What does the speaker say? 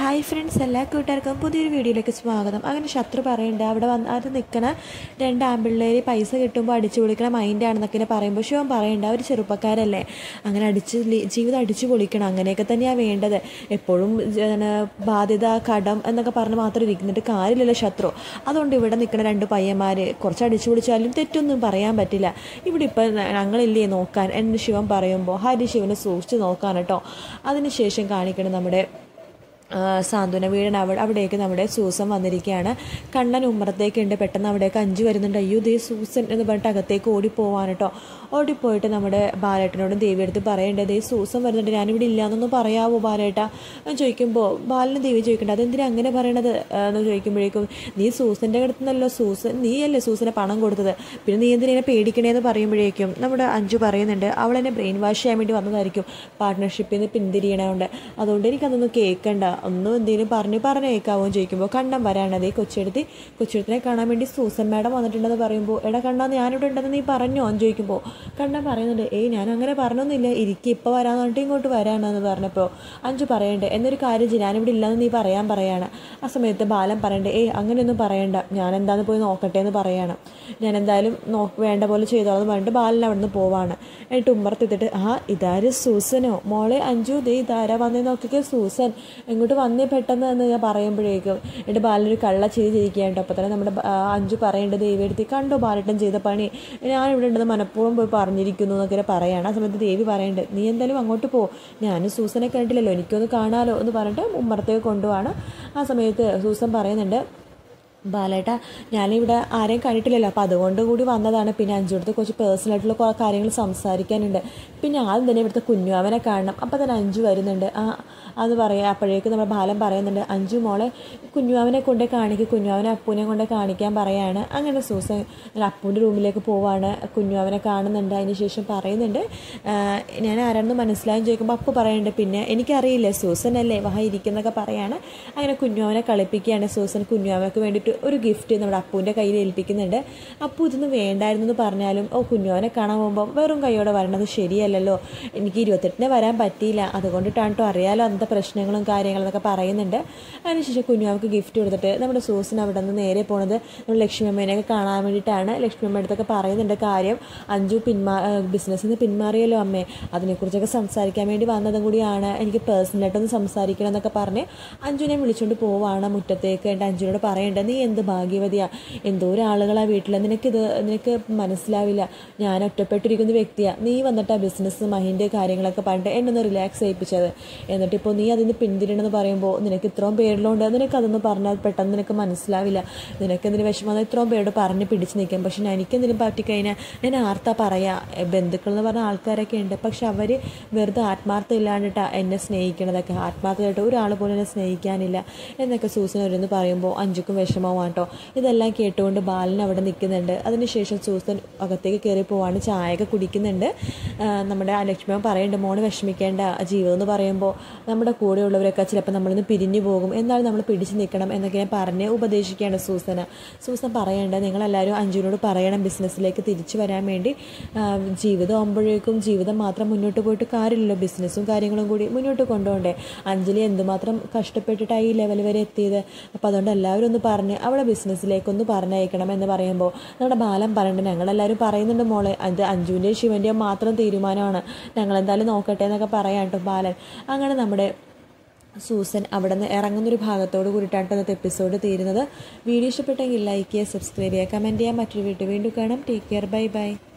hi friends എല്ലാ കൂട്ടുകാർക്കും പുതിയൊരു വീഡിയോയിലേക്ക് സ്വാഗതം അങ്ങനെ ശത്രു പറയുന്നുണ്ട് അവിടെ വന്ന് അത് നിൽക്കണ രണ്ട് ആമ്പിള്ളേർ പൈസ കിട്ടുമ്പോൾ അടിച്ചു പൊളിക്കണ മൈൻഡാണെന്നൊക്കെ പറയുമ്പോൾ ശിവൻ പറയുന്നുണ്ട് അവർ ചെറുപ്പക്കാരല്ലേ അങ്ങനെ അടിച്ച് ലി- ജീവിതം അടിച്ചു പൊളിക്കണം അങ്ങനെയൊക്കെ തന്നെയാണ് വേണ്ടത് എപ്പോഴും ജന- ബാധ്യത കടം എന്നൊക്കെ പറഞ്ഞ് മാത്രം ഇരിക്കുന്നിട്ട് കാര്യമില്ലല്ലോ ശത്രു അതുകൊണ്ട് ഇവിടെ നിൽക്കുന്ന രണ്ട് പയ്യന്മാർ കുറച്ച് അടിച്ചു പൊളിച്ചാലും തെറ്റൊന്നും പറയാൻ പറ്റില്ല ഇവിടെ ഇപ്പം ഞങ്ങളില്ലേ നോക്കാൻ എന്ന് ശിവൻ പറയുമ്പോൾ ഹരി ശിവനെ സൂക്ഷിച്ച് നോക്കാൻ കേട്ടോ അതിനുശേഷം കാണിക്കണം നമ്മുടെ ആ, സാന്ത്വന വീടിന് അവിടെ അവിടേക്ക് നമ്മുടെ സൂസൻ വന്നിരിക്കുകയാണ് കണ്ണൻ ഉമ്മറത്തേക്കുണ്ട് പെട്ടെന്ന് അവിടേക്ക് അഞ്ചു വരുന്നുണ്ട് അയ്യോ ദേ സൂസൻ എന്ന് പറഞ്ഞിട്ട് അകത്തേക്ക് ഓടിപ്പോവാൻ കേട്ടോ ഓടിപ്പോയിട്ട് നമ്മുടെ ബാലേട്ടനോടും ദേവി എടുത്ത് പറയേണ്ടത് ദേ സൂസൻ വരുന്നുണ്ട് ഞാനിവിടെ ഇല്ലാന്നൊന്ന് പറയാവോ ബാലേട്ട എന്ന് ചോദിക്കുമ്പോൾ ബാലന് ദേവി ചോദിക്കണ്ട അതെന്തിനാ അങ്ങനെ പറയണത് ആ, എന്ന് ചോദിക്കുമ്പോഴേക്കും നീ സൂസൻ്റെ അടുത്തുനിന്നല്ലോ സൂസൻ നീയല്ലേ സൂസന് പണം കൊടുത്തത് പിന്നെ നീ എന്തിനാ പേടിക്കണേന്ന് പറയുമ്പോഴേക്കും നമ്മുടെ അഞ്ചു പറയുന്നുണ്ട് അവൾ എന്നെ ബ്രെയിൻ വാഷ് ചെയ്യാൻ വേണ്ടി വന്നതായിരിക്കും പാർട്ട്ണർഷിപ്പിൽ നിന്ന് പിന്തിരിയണതുകൊണ്ട് അതുകൊണ്ട് എനിക്കതൊന്നും കേൾക്കണ്ട ഒന്നും എന്തെങ്കിലും പറഞ്ഞ് പറഞ്ഞ് കേൾക്കാവോ ചോദിക്കുമ്പോൾ കണ്ണം വരാണ് അതേ കൊച്ചെടുത്ത് കൊച്ചെടുത്തിനെ കാണാൻ വേണ്ടി സൂസൻ മാഡം വന്നിട്ടുണ്ടെന്ന് പറയുമ്പോൾ എടാ കണ്ണാന്ന് ഞാനിവിടെ ഉണ്ടെന്ന് നീ പറഞ്ഞോ എന്ന് ചോദിക്കുമ്പോൾ കണ്ണൻ പറയുന്നുണ്ട് ഏയ് ഞാൻ അങ്ങനെ പറഞ്ഞൊന്നുമില്ല ഇരിക്കും ഇപ്പോൾ വരാന്ന് പറഞ്ഞിട്ട് ഇങ്ങോട്ട് വരാനെന്ന് പറഞ്ഞപ്പോൾ അഞ്ചു പറയണ്ടേ എന്നൊരു കാര്യം ചെയ്യും ഞാനിവിടെ ഇല്ലെന്ന് നീ പറയാൻ പറയാണ് ആ സമയത്ത് ബാലൻ പറയണ്ടേ ഏയ് അങ്ങനെയൊന്നും പറയണ്ട ഞാൻ എന്താന്ന് പോയി നോക്കട്ടെ എന്ന് പറയാണ് ഞാൻ എന്തായാലും നോ വേണ്ട പോലെ ചെയ്തോളാം എന്ന് പറഞ്ഞിട്ട് ബാലൻ അവിടെ നിന്ന് പോവാണ് എന്നിട്ട് ഉമ്മറത്തെത്തിട്ട് ആ ഇതാര് സൂസനോ മോളെ അഞ്ചു ദേ ഇതാരാ വന്നേ നോക്കിക്കേ സൂസൻ ഇങ്ങോട്ട് വന്നേ പെട്ടെന്ന് എന്ന് ഞാൻ പറയുമ്പോഴേക്കും എന്നിട്ട് ബാലനൊരു കള്ള ചിരി ചിരിക്കുകയുണ്ട് അപ്പോൾ തന്നെ നമ്മുടെ ബ- ആ അഞ്ചു പറയേണ്ടത് ദേവി എടുത്ത് കണ്ടോ ബാലട്ടൻ ചെയ്ത പണി ഞാൻ ഇവിടെ ഉണ്ടെന്ന് മനഃപൂർവ്വം പോയി പറഞ്ഞിരിക്കുന്നു എന്നൊക്കെ പറയാണ് ആ സമയത്ത് ദേവി പറയുന്നുണ്ട് നീ എന്തായാലും അങ്ങോട്ട് പോ ഞാനും സൂസനെ കണ്ടില്ലല്ലോ എനിക്കൊന്ന് കാണാലോ എന്ന് പറഞ്ഞിട്ട് ഉമ്മറത്തേക്ക് കൊണ്ടുപോവാണ് ആ സമയത്ത് സൂസൻ പറയുന്നുണ്ട് ബാലേട്ട ഞാനിവിടെ ആരെയും കണ്ടിട്ടില്ലല്ലോ അപ്പോൾ അതുകൊണ്ട് കൂടി വന്നതാണ് പിന്നെ അഞ്ചുടത്ത് കുറച്ച് പേഴ്സണൽ ആയിട്ടുള്ള കുറേ കാര്യങ്ങൾ സംസാരിക്കാനുണ്ട് പിന്നെ ആദ്യം തന്നെ ഇവിടുത്തെ കുഞ്ഞുവാവനെ കാണണം അപ്പോൾ തന്നെ അഞ്ചു വരുന്നുണ്ട് ആ അത് പറയാം അപ്പോഴേക്കും നമ്മുടെ ബാലൻ പറയുന്നുണ്ട് അഞ്ചു മോളെ കുഞ്ഞുവാവനെ കൊണ്ടേ കാണിക്കും കുഞ്ഞുവാവനെ അപ്പൂനെ കൊണ്ടേ കാണിക്കാൻ പറയാണ് അങ്ങനെ സൂസൻ അല്ല അപ്പൂൻ്റെ റൂമിലേക്ക് പോവാണ് കുഞ്ഞുവാവനെ കാണുന്നുണ്ട് അതിന് ശേഷം പറയുന്നുണ്ട് ആ, ഞാൻ ആരാണെന്ന് മനസ്സിലായെന്ന് ചോദിക്കുമ്പോൾ അപ്പു പറയുന്നുണ്ട് പിന്നെ എനിക്കറിയില്ല സൂസൻ അല്ലേ വഹ ഇരിക്കുന്നൊക്കെ പറയാണ് അങ്ങനെ കുഞ്ഞുവാവനെ കളിപ്പിക്കുകയാണ് സൂസൻ കുഞ്ഞുവാവയ്ക്ക് വേണ്ടിയിട്ട് ഒരു ഗിഫ്റ്റ് നമ്മുടെ അപ്പൂൻ്റെ കയ്യിൽ ഏൽപ്പിക്കുന്നുണ്ട് അപ്പു ഇതൊന്നും വേണ്ടായിരുന്നു എന്ന് പറഞ്ഞാലും ഓ കുഞ്ഞുവാവനെ കാണാൻ പോകുമ്പോൾ വെറും കൈയോടെ വരണത് ശരിയല്ലല്ലോ എനിക്ക് ഇരുപത്തെട്ടിന് വരാൻ പറ്റിയില്ല അതുകൊണ്ടിട്ടാണ് കേട്ടോ അറിയാലോ അന്നത്തെ പ്രശ്നങ്ങളും കാര്യങ്ങളും എന്നൊക്കെ പറയുന്നുണ്ട് അതിനുശേഷം കുഞ്ഞുവാവക്ക് ഗിഫ്റ്റ് കൊടുത്തിട്ട് നമ്മുടെ സൂസൻ അവിടെ നിന്ന് നേരെ പോണത് നമ്മൾ ലക്ഷ്മി അമ്മേനെയൊക്കെ കാണാൻ വേണ്ടിയിട്ടാണ് ലക്ഷ്മി അമ്മയുടെ അടുത്തൊക്കെ പറയുന്നുണ്ട് കാര്യം അഞ്ചു പിന്മാ ബിസിനസ്സിൽ നിന്ന് പിന്മാറിയല്ലോ അമ്മേ അതിനെക്കുറിച്ചൊക്കെ സംസാരിക്കാൻ വേണ്ടി വന്നതും കൂടിയാണ് എനിക്ക് പേഴ്സണലായിട്ടൊന്ന് സംസാരിക്കണം എന്നൊക്കെ പറഞ്ഞ് അഞ്ജുനെ വിളിച്ചുകൊണ്ട് പോവാണ് മുറ്റത്തേക്ക് എൻ്റെ അഞ്ജുനോട് പറയേണ്ടത് നീ എന്ത് ഭാഗ്യവതിയാ എന്തോരം ആളുകളാ വീട്ടിൽ നിനക്കിത് നിനക്ക് മനസ്സിലാവില്ല ഞാൻ ഒറ്റപ്പെട്ടിരിക്കുന്ന വ്യക്തിയാണ് നീ വന്നിട്ട് ആ ബിസിനസ് മഹിൻ്റെ കാര്യങ്ങളൊക്കെ പറഞ്ഞിട്ട് എന്നെ ഒന്ന് റിലാക്സ് ചെയ്യിപ്പിച്ചത് എന്നിട്ട് ഇപ്പോൾ നീ അതിന് പിന്തിരിയണമെന്ന് പറയുമ്പോൾ നിനക്ക് ഇത്രയും പേരിലുണ്ട് നിനക്ക് അതൊന്നും പറഞ്ഞാൽ പെട്ടെന്ന് നിനക്ക് മനസ്സിലാവില്ല നിനക്ക് എന്തിന് വിഷമം ഇത്രയും പേരോട് പറഞ്ഞ് പിടിച്ച് നിൽക്കാം പക്ഷെ ഞാൻ എനിക്കെന്തിനും പറ്റിക്കഴിഞ്ഞാൽ ഞാൻ ആർത്താ പറയാ ബന്ധുക്കൾ എന്ന് പറഞ്ഞ ആൾക്കാരൊക്കെ ഉണ്ട് പക്ഷെ അവർ വെറുതെ ആത്മാർത്ഥം ഇല്ലാണ്ടിട്ടാ എന്നെ സ്നേഹിക്കണതൊക്കെ ആത്മാർത്ഥമായിട്ട് ഒരാൾ പോലും എന്നെ സ്നേഹിക്കാനില്ല എന്നൊക്കെ സൂസൻ അവരെന്ന് പറയുമ്പോൾ അഞ്ചുക്കും വിഷമമാണ് കേട്ടോ ഇതെല്ലാം കേട്ടുകൊണ്ട് ബാലൻ അവിടെ നിൽക്കുന്നുണ്ട് അതിനുശേഷം സൂസൻ അകത്തേക്ക് കയറി പോവാണ് ചായയൊക്കെ കുടിക്കുന്നുണ്ട് ആ, നമ്മുടെ ആ ലക്ഷ്മി പറയുന്നുണ്ട് മോന് വിഷമിക്കേണ്ട ജീവിതം എന്ന് പറയുമ്പോൾ നമ്മുടെ കൂടെയുള്ളവരൊക്കെ ചിലപ്പോൾ നമ്മളിന്ന് പിരിഞ്ഞു പോകും എന്നാലും നമ്മൾ പിടിച്ചു നിൽക്കണം എന്നൊക്കെ ഞാൻ പറഞ്ഞ് ഉപദേശിക്കുകയാണ് സൂസന സൂസൻ പറയേണ്ടത് നിങ്ങളെല്ലാവരും അഞ്ജുവിനോട് പറയണം ബിസിനസ്സിലേക്ക് തിരിച്ചു വരാൻ വേണ്ടി ആ, ജീവിതം ആകുമ്പോഴേക്കും ജീവിതം മാത്രം മുന്നോട്ട് പോയിട്ട് കാര്യമില്ലല്ലോ ബിസിനസ്സും കാര്യങ്ങളും കൂടി മുന്നോട്ട് കൊണ്ടുപോകണ്ടേ അഞ്ജലി എന്തുമാത്രം കഷ്ടപ്പെട്ടിട്ടാണ് ഈ ലെവൽ വരെ എത്തിയത് അപ്പോൾ അതുകൊണ്ട് എല്ലാവരും ഒന്ന് പറഞ്ഞ് അവളെ ബിസിനസ്സിലേക്കൊന്ന് പറഞ്ഞയക്കണം എന്ന് പറയുമ്പോൾ നമ്മുടെ ബാലം പറയുന്നുണ്ട് ഞങ്ങളെല്ലാവരും പറയുന്നുണ്ട് മോളെ അത് അഞ്ജുവിൻ്റെയും ശിവൻ്റെയും മാത്രം തീരുമാനമാണ് ഞങ്ങൾ എന്തായാലും നോക്കട്ടെ എന്നൊക്കെ പറയാം കേട്ടോ ബാലൻ അങ്ങനെ നമ്മുടെ സൂസൻ അവിടെ നിന്ന് ഇറങ്ങുന്നൊരു ഭാഗത്തോട് കൂടിയിട്ടാണ് ഇന്നത്തെ എപ്പിസോഡ് തീരുന്നത് വീഡിയോ ഇഷ്ടപ്പെട്ടെങ്കിൽ ലൈക്ക് ചെയ്യുക സബ്സ്ക്രൈബ് ചെയ്യുക കമൻറ്റ് ചെയ്യുക മറ്റൊരു വീഡിയോ വീണ്ടും കാണാം ടേക്ക് കെയർ ബൈ ബൈ